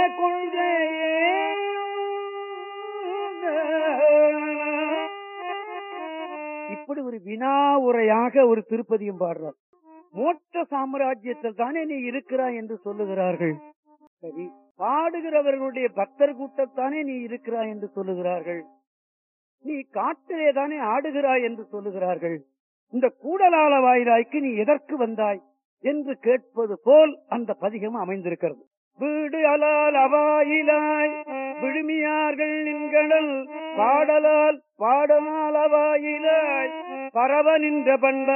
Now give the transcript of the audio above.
கொள்கையே இப்படி ஒரு வினா உரையாக ஒரு திருப்பதியும் பாடுறார் மோட்ச சாம்ராஜ்யத்தில் தானே நீ இருக்கிறாய் என்று சொல்லுகிறார்கள் சரி பாடுகிறவர்களுடைய பக்தர் கூட்டத்தானே நீ இருக்கிறாய் என்று சொல்லுகிறார்கள் நீ காட்டிலே தானே ஆடுகிறாய் என்று சொல்லுகிறார்கள் இந்த கூடலால வாயிலாய்க்கு நீ எதற்கு வந்தாய் என்று கேட்பது போல் அந்த பதிகம் அமைந்திருக்கிறது வீடு அலால் அவாயிலாய் விழுமியார்கள் நின்கடல் பாடலால் பாடலால் அவாயிலாய் பரவ நின்ற பண்ப